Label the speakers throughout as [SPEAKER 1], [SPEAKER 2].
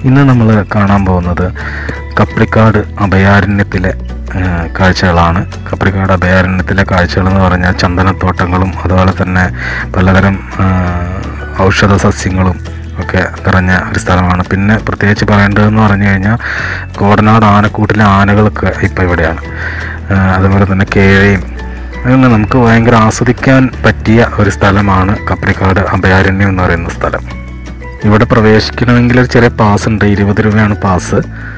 [SPEAKER 1] ഇന്ന് നമ്മൾ കാണാൻ പോകുന്നത് കപ്രിക്കാട് അഭയാരണ്യത്തിലെ ആ, കാഴ്ചകളാണ് കപ്രിക്കാട് അഭയാരണ്യത്തിലെ കാഴ്ചകൾ എന്ന് പറഞ്ഞാൽ ചന്ദനത്തോട്ടങ്ങളും അതുപോലെ തന്നെ പലതരം ആ, ഔഷധ സസ്യങ്ങളും ഒക്കെ നിറഞ്ഞ ഒരു സ്ഥലമാണ് പിന്നെ പ്രത്യേകിച്ച് പറയേണ്ടതെന്ന് പറഞ്ഞു കഴിഞ്ഞാൽ കോടനാട് ആനക്കൂട്ടിലെ ആനകളൊക്കെ ഇപ്പോൾ ഇവിടെയാണ് ആ, അതുപോലെ തന്നെ കേഴയും അങ്ങനെ നമുക്ക് ഭയങ്കര ആസ്വദിക്കാൻ പറ്റിയ ഒരു സ്ഥലമാണ് കപ്രിക്കാട് അഭയാരണ്യം എന്ന് പറയുന്ന സ്ഥലം ഇവിടെ പ്രവേശിക്കണമെങ്കിൽ ഒരു ചെറിയ പാസ് ഉണ്ട് ഇരുപത് രൂപയാണ് പാസ്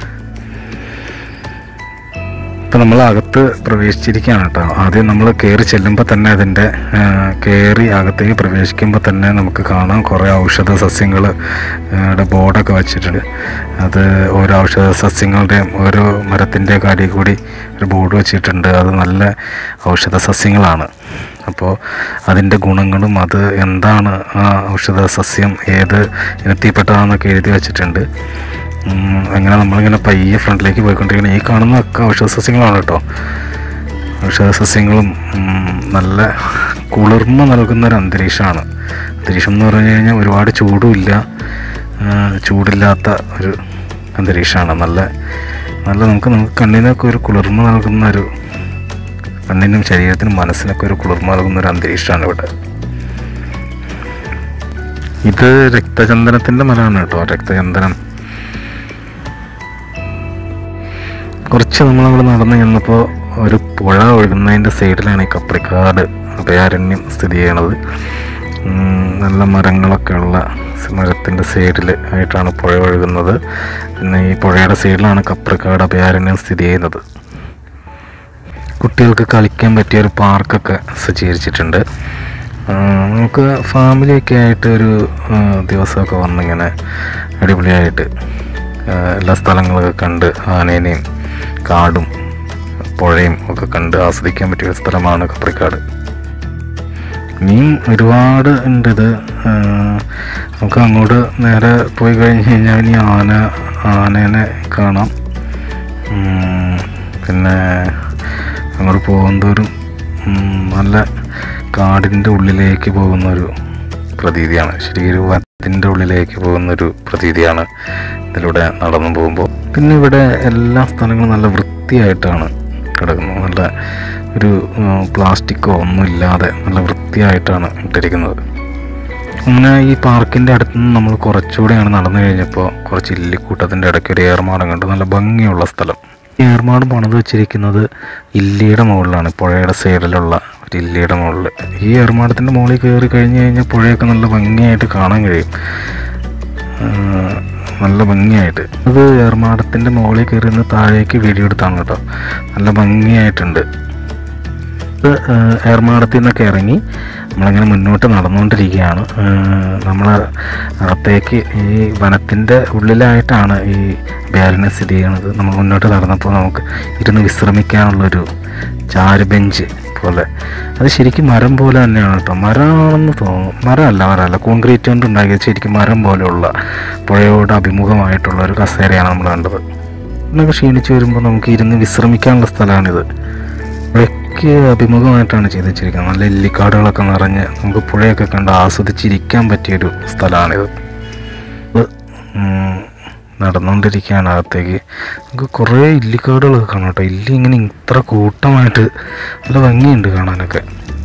[SPEAKER 1] ഇപ്പം നമ്മൾ അകത്ത് പ്രവേശിച്ചിരിക്കുകയാണ് കേട്ടോ ആദ്യം നമ്മൾ കയറി ചെല്ലുമ്പോൾ തന്നെ അതിൻ്റെ കയറി അകത്തേക്ക് പ്രവേശിക്കുമ്പോൾ തന്നെ നമുക്ക് കാണാം കുറേ ഔഷധ സസ്യങ്ങൾ ടെ ബോർഡൊക്കെ വെച്ചിട്ടുണ്ട് അത് ഓരോ ഔഷധ സസ്യങ്ങളുടെയും ഓരോ മരത്തിൻ്റെയൊക്കെ അടിയിൽ കൂടി ഒരു ബോർഡ് വെച്ചിട്ടുണ്ട് അത് നല്ല ഔഷധ സസ്യങ്ങളാണ് അപ്പോൾ അതിൻ്റെ ഗുണങ്ങളും അത് എന്താണ് ആ ഔഷധ സസ്യം ഏത് ഇനത്തിൽപ്പെട്ടതാണെന്നൊക്കെ എഴുതി വെച്ചിട്ടുണ്ട് ഉം, അങ്ങനെ നമ്മളിങ്ങനെ പയ്യെ ഫ്രണ്ടിലേക്ക് പോയിക്കൊണ്ടിരിക്കണം ഈ കാണുന്നതൊക്കെ ഔഷധ സസ്യങ്ങളാണ് കേട്ടോ ഔഷധ സസ്യങ്ങളും ഉം, നല്ല കുളിർമ നൽകുന്ന ഒരു അന്തരീക്ഷമാണ് അന്തരീക്ഷം എന്ന് പറഞ്ഞു കഴിഞ്ഞാൽ ഒരുപാട് ചൂടുമില്ല ആ, ചൂടില്ലാത്ത ഒരു അന്തരീക്ഷമാണ് നല്ല നല്ല നമുക്ക് നമുക്ക് കണ്ണിനൊക്കെ ഒരു കുളിർമ നൽകുന്ന ഒരു കണ്ണിനും ശരീരത്തിനും മനസ്സിനൊക്കെ ഒരു കുളിർമ നൽകുന്ന ഒരു അന്തരീക്ഷമാണ് ഇവിടെ ഇത് രക്തചന്ദനത്തിൻ്റെ മരമാണ് കേട്ടോ രക്തചന്ദനം കുറച്ച് നമ്മളവിടെ നടന്ന് ചെന്നപ്പോൾ ഒരു പുഴ ഒഴുകുന്നതിൻ്റെ സൈഡിലാണ് ഈ കപ്രിക്കാട് അഭയാരണ്യം സ്ഥിതി ചെയ്യണത് ഉം, നല്ല മരങ്ങളൊക്കെ ഉള്ള മരത്തിൻ്റെ സൈഡിൽ ആയിട്ടാണ് പുഴ ഒഴുകുന്നത് പിന്നെ ഈ പുഴയുടെ സൈഡിലാണ് കപ്രിക്കാട് അഭയാരണ്യം സ്ഥിതി ചെയ്യുന്നത് കുട്ടികൾക്ക് കളിക്കാൻ പറ്റിയ ഒരു പാർക്കൊക്കെ സജ്ജീകരിച്ചിട്ടുണ്ട് ആ, നമുക്ക് ഫാമിലിയൊക്കെ ആയിട്ട് ഒരു ആ, ദിവസമൊക്കെ വന്നിങ്ങനെ അടിപൊളിയായിട്ട് ആ, എല്ലാ സ്ഥലങ്ങളൊക്കെ കണ്ട് ആനേനെയും കാടും പുഴയും ഒക്കെ കണ്ട് ആസ്വദിക്കാൻ പറ്റിയ ഒരു സ്ഥലമാണ് കപ്രിക്കാട് ഇനിയും ഒരുപാട് ഉണ്ട് ഇത് ആ, നമുക്ക് അങ്ങോട്ട് നേരെ പോയി കഴിഞ്ഞ് കഴിഞ്ഞാൽ ഇനി ആന ആനേനെ കാണാം ഉം, പിന്നെ അങ്ങോട്ട് പോകുന്തോറും ഉം, നല്ല കാടിൻ്റെ ഉള്ളിലേക്ക് പോകുന്ന ഒരു പ്രതീതിയാണ് ശരിക്കും ഒരു വനത്തിൻ്റെ ഉള്ളിലേക്ക് പോകുന്ന ഒരു പ്രതീതിയാണ് ഇതിലൂടെ നടന്നു പോകുമ്പോൾ പിന്നെ ഇവിടെ എല്ലാ സ്ഥലങ്ങളും നല്ല വൃത്തിയായിട്ടാണ് കിടക്കുന്നത് നല്ല ഒരു ഉം, പ്ലാസ്റ്റിക്കോ ഒന്നുമില്ലാതെ നല്ല വൃത്തിയായിട്ടാണ് ഇട്ടിരിക്കുന്നത് അങ്ങനെ ഈ പാർക്കിൻ്റെ അടുത്ത് നിന്ന് നമ്മൾ കുറച്ചുകൂടെയാണ് നടന്നു കഴിഞ്ഞപ്പോൾ കുറച്ച് ഇല്ലിക്കൂട്ടത്തിൻ്റെ ഇടയ്ക്ക് ഒരു ഏർമാടം കണ്ടു നല്ല ഭംഗിയുള്ള സ്ഥലം ഈ ഏർമാടം പണിത് വെച്ചിരിക്കുന്നത് ഇല്ലിയുടെ മുകളിലാണ് പുഴയുടെ സൈഡിലുള്ള ഒരു ഇല്ലിയുടെ മുകളിൽ ഈ ഏർമാടത്തിൻ്റെ മുകളിൽ കയറി കഴിഞ്ഞ് കഴിഞ്ഞാൽ പുഴയൊക്കെ നല്ല ഭംഗിയായിട്ട് കാണാൻ കഴിയും ആ, നല്ല ഭംഗിയായിട്ട് അത് ഏർമാടത്തിൻ്റെ മുകളിൽ കയറി നിന്ന് താഴേക്ക് വീഡിയോ എടുത്താണ് കേട്ടോ നല്ല ഭംഗിയായിട്ടുണ്ട് ഇത് ഏർമാടത്തിൽ നിന്നൊക്കെ ഇറങ്ങി നമ്മളങ്ങനെ മുന്നോട്ട് നടന്നുകൊണ്ടിരിക്കുകയാണ് നമ്മൾ അകത്തേക്ക് ഈ വനത്തിൻ്റെ ഉള്ളിലായിട്ടാണ് ഈ അഭയാരണ്യം സ്ഥിതി ചെയ്യുന്നത് നമ്മൾ മുന്നോട്ട് നടന്നപ്പോൾ നമുക്ക് ഇരുന്ന് വിശ്രമിക്കാനുള്ളൊരു ചാരു ബെഞ്ച് പോലെ അത് ശരിക്കും മരം പോലെ തന്നെയാണ് കേട്ടോ മരമാണെന്ന് തോന്നുന്നു മരമല്ല മരമല്ല കോൺക്രീറ്റ് കൊണ്ട് ഉണ്ടാക്കിയത് ശരിക്കും മരം പോലെയുള്ള പുഴയോട് അഭിമുഖമായിട്ടുള്ള ഒരു കസേരയാണ് നമ്മൾ കണ്ടത് എന്നൊക്കെ ക്ഷീണിച്ച് വരുമ്പോൾ നമുക്ക് ഇരുന്ന് വിശ്രമിക്കാനുള്ള സ്ഥലമാണിത് പുഴയ്ക്ക് അഭിമുഖമായിട്ടാണ് ചെയ്ത് വെച്ചിരിക്കുന്നത് നല്ല ഇല്ലിക്കാടുകളൊക്കെ നിറഞ്ഞ് നമുക്ക് പുഴയൊക്കെ കണ്ട് ആസ്വദിച്ചിരിക്കാൻ പറ്റിയൊരു സ്ഥലമാണിത് ഇത് ഉം, നടന്നുകൊണ്ടിരിക്കുകയാണ് അകത്തേക്ക് നമുക്ക് കുറേ ഇല്ലിക്കാടുകളൊക്കെ കാണാം കേട്ടോ ഇല്ലി ഇങ്ങനെ ഇത്ര കൂട്ടമായിട്ട് നല്ല ഭംഗിയുണ്ട് കാണാനൊക്കെ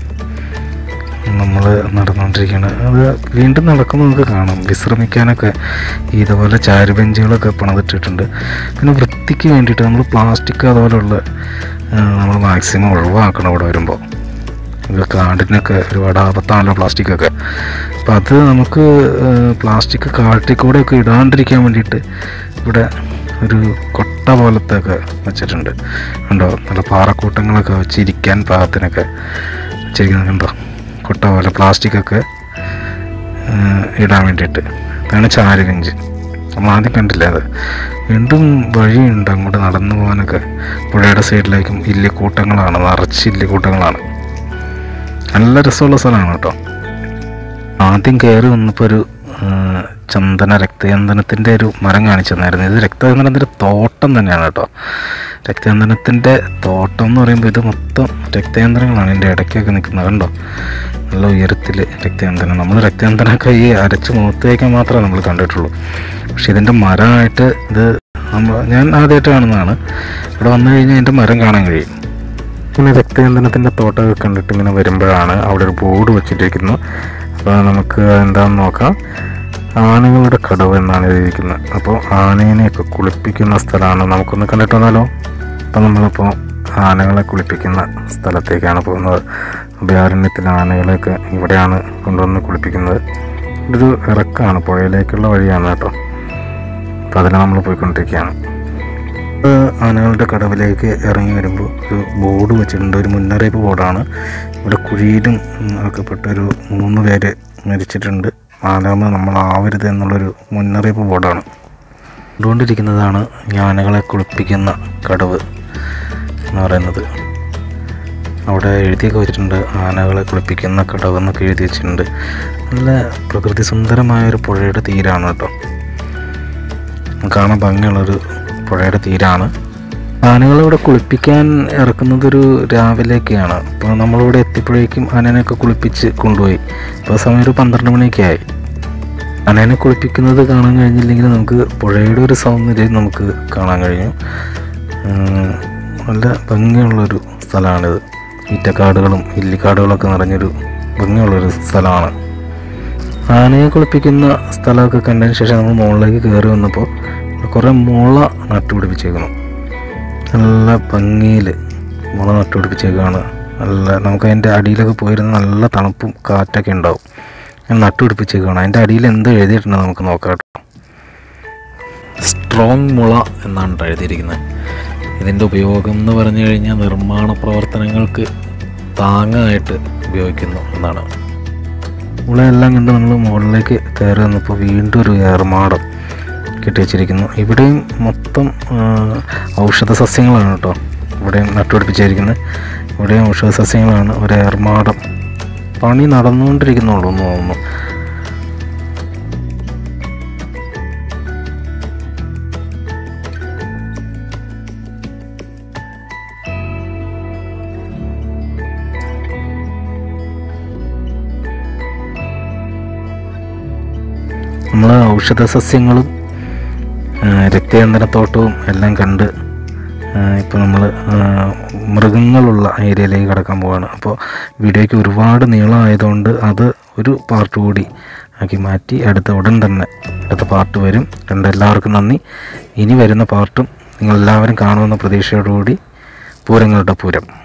[SPEAKER 1] നമ്മൾ നടന്നുകൊണ്ടിരിക്കുകയാണ് അത് വീണ്ടും നടക്കുമ്പോൾ നമുക്ക് കാണാം വിശ്രമിക്കാനൊക്കെ ഇതുപോലെ ചാരുബെഞ്ചുകളൊക്കെ പണിതിട്ടിട്ടുണ്ട് പിന്നെ വൃത്തിക്ക് വേണ്ടിയിട്ട് നമ്മൾ പ്ലാസ്റ്റിക് അതുപോലെയുള്ള നമ്മൾ മാക്സിമം ഒഴിവാക്കണം ഇവിടെ വരുമ്പോൾ ഇത് കാടിനൊക്കെ ഒരുപാട് ആപത്താണല്ലോ പ്ലാസ്റ്റിക്കൊക്കെ അപ്പോൾ അത് നമുക്ക് പ്ലാസ്റ്റിക് കാട്ടിൽ കൂടെ ഒക്കെ ഇടാണ്ടിരിക്കാൻ വേണ്ടിയിട്ട് ഇവിടെ ഒരു കൊട്ട പോലത്തെ ഒക്കെ വെച്ചിട്ടുണ്ട് കണ്ടോ നല്ല പാറക്കൂട്ടങ്ങളൊക്കെ വെച്ചിരിക്കാൻ പാകത്തിനൊക്കെ വെച്ചിരിക്കുന്നത് കണ്ടോ കൊട്ട പോലെ പ്ലാസ്റ്റിക്കൊക്കെ ഇടാൻ വേണ്ടിയിട്ട് അതാണ് ചാരുകഞ്ച് നമ്മൾ ആദ്യം കണ്ടില്ല അത് വീണ്ടും വഴിയുണ്ട് അങ്ങോട്ട് നടന്നു പോകാനൊക്കെ പുഴയുടെ സൈഡിലേക്കും ഇല്ലിക്കൂട്ടങ്ങളാണ് നിറച്ച് ഇല്ലിക്കൂട്ടങ്ങളാണ് നല്ല രസമുള്ള സ്ഥലമാണ് കേട്ടോ ആദ്യം കയറി വന്നപ്പോൾ ഒരു ആ, ചന്ദന രക്തചന്ദനത്തിൻ്റെ ഒരു മരം കാണിച്ചു തന്നായിരുന്നു ഇത് രക്തചന്ദനത്തിൻ്റെ തോട്ടം തന്നെയാണ് കേട്ടോ രക്തചന്ദനത്തിൻ്റെ തോട്ടം എന്ന് പറയുമ്പോൾ ഇത് മൊത്തം രക്തചന്ദനങ്ങളാണ് ഇതിൻ്റെ ഇടയ്ക്കൊക്കെ നിൽക്കുന്നത് കണ്ടോ നല്ല ഉയരത്തിൽ രക്തചന്ദനം നമ്മൾ രക്തചന്ദനമൊക്കെ ഈ അരച്ച് മുഖത്ത് വയ്ക്കാൻ മാത്രമേ നമ്മൾ കണ്ടിട്ടുള്ളൂ പക്ഷെ ഇതിൻ്റെ മരമായിട്ട് ഇത് നമ്മൾ ഞാൻ ആദ്യമായിട്ട് കാണുന്നതാണ് ഇവിടെ വന്നു കഴിഞ്ഞാൽ ഇതിൻ്റെ മരം കാണാൻ കഴിയും ഇങ്ങനെ രക്തചന്ദനത്തിൻ്റെ തോട്ടമൊക്കെ കണ്ടിട്ട് ഇങ്ങനെ വരുമ്പോഴാണ് അവിടെ ഒരു ബോർഡ് വെച്ചിട്ടിരിക്കുന്നു അപ്പോൾ നമുക്ക് എന്താണെന്ന് നോക്കാം ആനകളുടെ കടവ് എന്നാണ് എഴുതിയിരിക്കുന്നത് അപ്പോൾ ആനേനെയൊക്കെ കുളിപ്പിക്കുന്ന സ്ഥലമാണ് നമുക്കൊന്ന് കണ്ടിട്ട് വന്നാലോ അപ്പം നമ്മളിപ്പോൾ ആനകളെ കുളിപ്പിക്കുന്ന സ്ഥലത്തേക്കാണ് പോകുന്നത് അഭയാരണ്യത്തിലെ ആനകളെയൊക്കെ ഇവിടെയാണ് കൊണ്ടുവന്ന് കുളിപ്പിക്കുന്നത് ഇതൊരു ഇറക്കമാണ് പുഴയിലേക്കുള്ള വഴിയാണ് കേട്ടോ അപ്പോൾ അതിൽ നമ്മൾ പോയിക്കൊണ്ടിരിക്കുകയാണ് ഏഹ് ആനകളുടെ കടവിലേക്ക് ഇറങ്ങി വരുമ്പോൾ ഒരു ബോർഡ് വെച്ചിട്ടുണ്ട് ഒരു മുന്നറിയിപ്പ് ബോർഡാണ് ഇവിടെ കുഴിയിലും ഉം, അകപ്പെട്ട ഒരു മൂന്ന് പേര് മരിച്ചിട്ടുണ്ട് ആനാമ നമ്മൾ ആവരുത് എന്നുള്ളൊരു മുന്നറിയിപ്പ് ബോർഡാണ് കണ്ടുകൊണ്ടിരിക്കുന്നതാണ് ഈ ആനകളെ കുളിപ്പിക്കുന്ന കടവ് എന്ന് പറയുന്നത് അവിടെ എഴുതിയൊക്കെ വെച്ചിട്ടുണ്ട് ആനകളെ കുളിപ്പിക്കുന്ന കടവ് എന്നൊക്കെ എഴുതി വെച്ചിട്ടുണ്ട് നല്ല പ്രകൃതി സുന്ദരമായ ഒരു പുഴയുടെ തീരാണ് കേട്ടോ കാണാൻ ഭംഗിയുള്ളൊരു പുഴയുടെ തീരാണ് ആനകളിവിടെ കുളിപ്പിക്കാൻ ഇറക്കുന്നതൊരു രാവിലെയൊക്കെയാണ് അപ്പോൾ നമ്മളിവിടെ എത്തിയപ്പോഴേക്കും ആനേനെയൊക്കെ കുളിപ്പിച്ച് കൊണ്ടുപോയി ഇപ്പോൾ സമയം ഒരു പന്ത്രണ്ട് മണിയൊക്കെ ആയി ആനേനെ കുളിപ്പിക്കുന്നത് കാണാൻ കഴിഞ്ഞില്ലെങ്കിൽ നമുക്ക് പുഴയുടെ ഒരു സൗന്ദര്യം നമുക്ക് കാണാൻ കഴിഞ്ഞു ഉം, നല്ല ഭംഗിയുള്ളൊരു സ്ഥലമാണിത് ഈറ്റക്കാടുകളും ഇല്ലിക്കാടുകളൊക്കെ നിറഞ്ഞൊരു ഭംഗിയുള്ളൊരു സ്ഥലമാണ് ആനയെ കുളിപ്പിക്കുന്ന സ്ഥലമൊക്കെ കണ്ടതിന് ശേഷം നമ്മൾ മുകളിലേക്ക് കയറി വന്നപ്പോൾ കുറേ മുള നട്ടുപിടിപ്പിച്ചേക്കുന്നു നല്ല ഭംഗിയിൽ മുള നട്ടുപിടിപ്പിച്ചേക്കാണ് നല്ല നമുക്ക് അതിൻ്റെ അടിയിലൊക്കെ പോയിരുന്ന നല്ല തണുപ്പും കാറ്റൊക്കെ ഉണ്ടാവും ഞാൻ നട്ടുപിടിപ്പിച്ചേക്കാണ് അതിൻ്റെ അടിയിൽ എന്ത് എഴുതിയിട്ടുണ്ട് നമുക്ക് നോക്കാം കേട്ടോ സ്ട്രോങ് മുള എന്നാണ് ട്ടോ എഴുതിയിരിക്കുന്നത് ഇതിൻ്റെ ഉപയോഗം എന്ന് പറഞ്ഞു കഴിഞ്ഞാൽ നിർമ്മാണ പ്രവർത്തനങ്ങൾക്ക് താങ്ങായിട്ട് ഉപയോഗിക്കുന്നു എന്നാണ് മുളയെല്ലാം കണ്ട് നമ്മൾ മുകളിലേക്ക് കയറി വന്നപ്പോൾ വീണ്ടും ഒരു ഏർമാടം കെട്ടി വെച്ചിരിക്കുന്നു ഇവിടെയും മൊത്തം ആ, ഔഷധ സസ്യങ്ങളാണ് കേട്ടോ ഇവിടെയും നട്ടുപിടിപ്പിച്ചിരിക്കുന്നത് ഇവിടെയും ഔഷധ സസ്യങ്ങളാണ് ഒരു ഏർമാടം പണി നടന്നുകൊണ്ടിരിക്കുന്നുള്ളൂ എന്ന് തോന്നുന്നു നമ്മൾ ഔഷധ സസ്യങ്ങളും ആ, രക്തചന്ദനത്തോട്ടവും എല്ലാം കണ്ട് ഇപ്പോൾ നമ്മൾ മൃഗങ്ങളുള്ള ഏരിയയിലേക്ക് കടക്കാൻ പോവാണ് അപ്പോൾ വീഡിയോയ്ക്ക് ഒരുപാട് നീളമായതുകൊണ്ട് അത് ഒരു പാർട്ട് കൂടി ആക്കി മാറ്റി അടുത്ത ഉടൻ തന്നെ അടുത്ത പാർട്ട് വരും കണ്ട എല്ലാവർക്കും നന്ദി ഇനി വരുന്ന പാർട്ടും നിങ്ങളെല്ലാവരും കാണുമെന്ന പ്രതീക്ഷയോടുകൂടി പൂരങ്ങളുടെ പൂരം